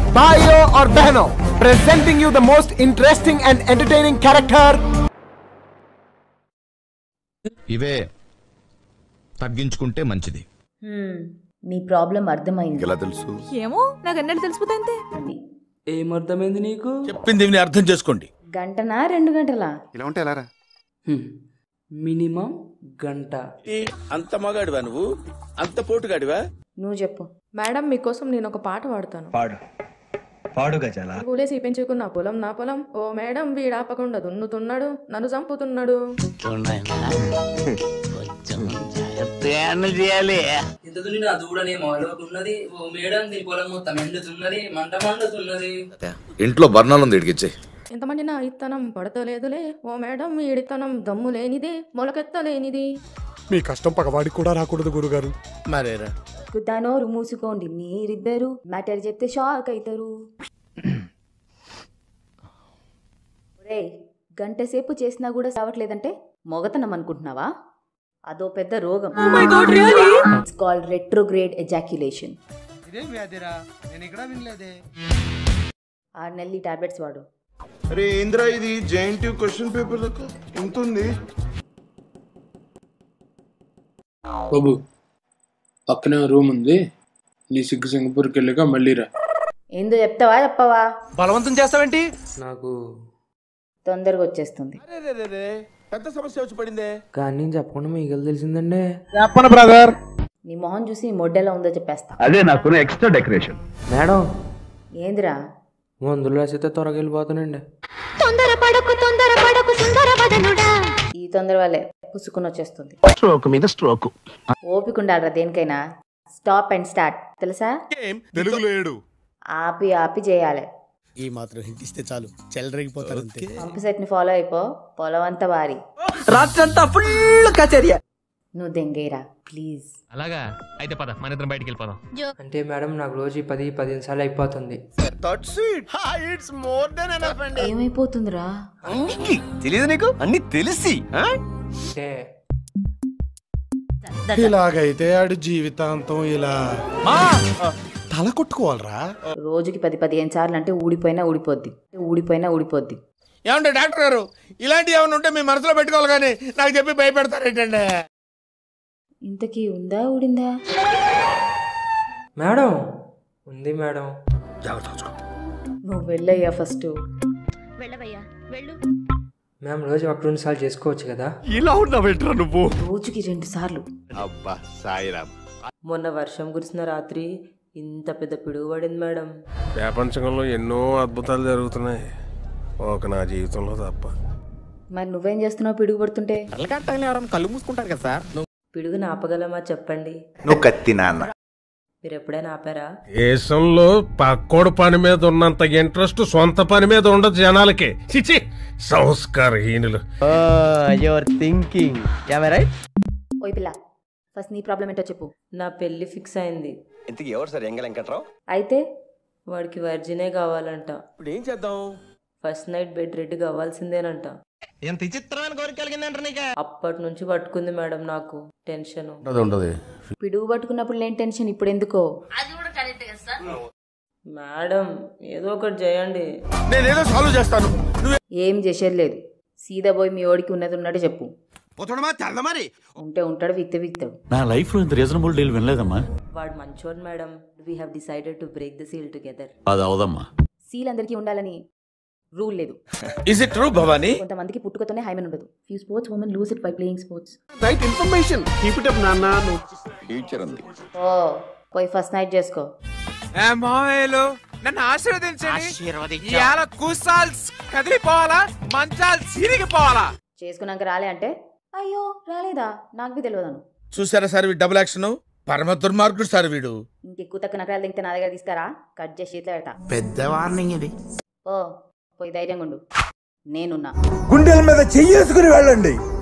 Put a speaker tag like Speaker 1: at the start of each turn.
Speaker 1: Bhaiyo or Behno, presenting you the most interesting and entertaining character.
Speaker 2: ఇవే తగ్గించుకుంటే మంచిది
Speaker 3: హ్మ్, నీ ప్రాబ్లం అర్థమైంది
Speaker 4: ఎలా తెలుసు
Speaker 5: ఏమో నాకు అన్నట్టు తెలిసిపోతే అంతే
Speaker 3: అది
Speaker 6: ఏమర్థమైంది నీకు
Speaker 7: చెప్పింది విని అర్థం చేసుకోండి
Speaker 3: గంటనా రెండు గంటలా
Speaker 4: ఇలా ఉంటే ఎలా రా
Speaker 6: మినిమం గంట
Speaker 7: అంత మగాడివా నువ్వు అంత పోటుగాడివా
Speaker 3: నువ్వు చెప్పు
Speaker 5: మేడం మీకోసం నేను ఒక పాట పాడతాను
Speaker 8: పాడు పాడు గజాల
Speaker 5: పూలేసి పెంచుకున్న పొలం నా పొలం ఓ మేడం వీడాపకుండా దున్నుతున్నాడు నన్ను చంపుతున్నాడు
Speaker 6: ఎంత దున్నినా అది కూడా మొదలుకున్నది ఓ మేడం నీ పొలం మొత్తం ఎండుతున్నది మంట మండుతున్నది
Speaker 7: ఇంట్లో బర్ణాలు ఇడికిచ్చే
Speaker 5: ఎంతమంది నా ఇత్తనం పడతలేదులే ఓ మేడం వీడితనం దమ్ము లేనిది మొలకెత్తలేనిది
Speaker 1: మీ కష్టం పగవాడికి కూడా రాకూడదు గురుగారు
Speaker 7: మరేరా
Speaker 3: కుతానోరు మూసుకోండి మీరిద్దరు మ్యాటర్ చెప్తే షాక్ అవుతారు ఒరేయ్ గంట సేపు చేసినా కూడా సావట్లేదంటే మొగతనం అనుకుంటున్నావా అదో పెద్ద రోగం ఇట్స్ కాల్డ్ రెట్రోగ్రేడ్ ఎజాక్యులేషన్ ఆరు నెలలు టాబ్లెట్స్ వాడు
Speaker 4: అరే ఇంద్రా ఇది జేఎన్టీ క్వశ్చన్ పేపర్ లెక్క ఇంత ఉంది
Speaker 9: బాబు పక్కనే రూమ్ ఉంది నీ సిగ్గు సింగపూర్కి వెళ్ళాక మళ్ళీ రా
Speaker 3: ఏందో చెప్తావా చెప్పవా
Speaker 1: బలవంతం చేస్తావేంటి
Speaker 6: నాకు
Speaker 3: తొందరగా వచ్చేస్తుంది
Speaker 7: పెద్ద సమస్య వచ్చి పడిందే
Speaker 6: కానీ నేను చెప్పకుండా మీకు తెలిసిందండి
Speaker 1: చెప్పను బ్రదర్
Speaker 3: నీ మొహం చూసి మొడ్డెలా ఉందో చెప్పేస్తా
Speaker 8: అదే నాకు ఎక్స్ట్రా డెకరేషన్
Speaker 6: మేడం
Speaker 3: ఏందిరా
Speaker 6: మందులు రాసితే త్వరగా వెళ్ళిపోతానండి
Speaker 3: ఈ తొందర వల్లే పుసుకుని వచ్చేస్తుంది
Speaker 8: స్ట్రోక్ మీద స్ట్రోక్
Speaker 3: ఓపిక ఉండాలిరా దేనికైనా స్టాప్ అండ్ స్టార్ట్ తెలుసా
Speaker 4: తెలుగులో ఏడు
Speaker 3: ఆపి ఆపి చేయాలి
Speaker 7: ఈ మాత్రం హింట్ ఇస్తే చాలు చెల్లరగిపోతారు అంతే
Speaker 3: పంపు సెట్ ని ఫాలో అయిపో పొలం అంతా వారి
Speaker 1: రాత్రంతా ఫుల్ కచేరియా
Speaker 3: నువ్వు దెంగేరా ప్లీజ్
Speaker 10: అలాగా అయితే పద మన ఇద్దరం బయటికి వెళ్ళిపోదాం
Speaker 6: అంటే మేడం నాకు రోజు పది పదిహేను సార్లు అయిపోతుంది
Speaker 7: ఇట్స్ మోర్ దెన్ ఎనఫ్ అండి
Speaker 3: ఏమైపోతుందిరా
Speaker 1: తెలియదు నీకు అన్ని తెలిసి
Speaker 6: అంటే
Speaker 1: ఇలాగైతే ఆడు జీవితాంతం ఇలా తల కొట్టుకోవాలరా
Speaker 3: రోజుకి పది పదిహేను సార్లు అంటే ఊడిపోయినా ఊడిపోద్ది ఊడిపోయినా ఊడిపోద్ది
Speaker 7: ఏమంటే డాక్టర్ గారు ఇలాంటి ఏమైనా ఉంటే మీ మనసులో పెట్టుకోవాలి కానీ నాకు చెప్పి భయపెడతారేంటండి
Speaker 3: ఇంతకీ ఉందా ఊడిందా
Speaker 6: మేడం ఉంది మేడం
Speaker 3: నువ్వు వెళ్ళయ్యా ఫస్ట్
Speaker 6: మ్యామ్ రోజు ఒక రెండు సార్లు చేసుకోవచ్చు కదా
Speaker 1: ఇలా ఉన్నావేంట్రా నువ్వు
Speaker 3: రోజుకి రెండు సార్లు
Speaker 4: అబ్బా సాయిరామ్
Speaker 6: మొన్న వర్షం కురిసిన రాత్రి ఇంత పెద్ద పిడుగు పడింది మేడం
Speaker 9: ప్రపంచంలో ఎన్నో అద్భుతాలు జరుగుతున్నాయి ఒక నా జీవితంలో తప్ప
Speaker 3: మరి నువ్వేం చేస్తున్నావు పిడుగు పడుతుంటే
Speaker 1: కళ్ళు మూసుకుంటారు కదా సార్
Speaker 6: పిడుగుని ఆపగలమా చెప్పండి
Speaker 4: నువ్వు కత్తి నాన్న
Speaker 6: మీరు ఎప్పుడైనా ఆపారా
Speaker 9: దేశంలో పక్కోడు పని మీద ఉన్నంత ఇంట్రెస్ట్ సొంత పని మీద ఉండదు జనాలకి చిచి సంస్కారహీనులు
Speaker 1: యువర్ థింకింగ్ రైట్
Speaker 3: ఓయ్ పిల్ల ఫస్ట్ నీ ప్రాబ్లం ఏంటో చెప్పు
Speaker 6: నా పెళ్లి ఫిక్స్ అయింది
Speaker 8: ఇంతకి ఎవరు సార్ ఎంగ వెంకట్రావు
Speaker 3: అయితే
Speaker 6: వాడికి వర్జినే కావాలంట
Speaker 7: ఇప్పుడు ఏం చేద్దాం
Speaker 6: ఫస్ట్ నైట్ బెడ్ రెడ్ కావాల్సిందేనంట
Speaker 10: ఎంత విచిత్రమైన కోరిక కలిగిందంట నీకు
Speaker 6: అప్పటి నుంచి పట్టుకుంది మేడం నాకు టెన్షన్
Speaker 7: ఉండదు
Speaker 3: పిడుగు పట్టుకున్నప్పుడు లేని టెన్షన్ ఇప్పుడు ఎందుకో
Speaker 6: మేడం ఏదో ఒకటి చేయండి
Speaker 7: నేనేదో సాల్వ్ చేస్తాను నువ్వు
Speaker 3: ఏం చేసేది లేదు సీదా పోయి మీ ఓడికి ఉన్నది ఉన్నట్టు చెప్పు
Speaker 7: పోతాడమా తెల్ల మరి
Speaker 3: ఉంటే ఉంటాడు విత్తే విత్తావు
Speaker 8: నా లైఫ్ లో ఇంత రీజనబుల్ డీల్ వినలేదమ్మా
Speaker 6: వాడు మంచోడు madam we have decided to break the seal together
Speaker 8: అది అవదమ్మా
Speaker 3: సీల్ అందరికీ ఉండాలని రూల్ లేదు
Speaker 7: ఇస్ ఇట్ ట్రూ భవానీ
Speaker 3: కొంతమందికి పుట్టుకతోనే హైమన్ ఉండదు few sports women lose it by playing sports
Speaker 1: right information keep it up నాన్న
Speaker 4: ఫ్యూచర్ ఉంది
Speaker 3: ఓ పోయి ఫస్ట్ నైట్ చేసుకో
Speaker 1: మామయ్యలు నన్ను ఆశీర్వదించండి ఇవాళ కూసాల్స్ కదిలిపోవాలా మంచాలు సిరిగిపోవాలా
Speaker 3: చేసుకున్నాక రాలే అంటే అయ్యో రాలేదా నాకు బి తెలియదాను
Speaker 7: చూసారా సార్ వీడు డబుల్ యాక్షన్ పరమ దుర్మార్గుడు సార్ వీడు
Speaker 3: ఇంకెక్కువ తక్కువ నకరాలు తింటే నా దగ్గర తీసుకురా కట్ చేసి చేతిలో పెడతా
Speaker 7: పెద్ద వార్నింగ్ ఇది
Speaker 3: ఓ పోయి ధైర్యంగా ఉండు నేనున్నా
Speaker 1: గుండెల మీద చెయ్యేసుకుని వెళ్ళండి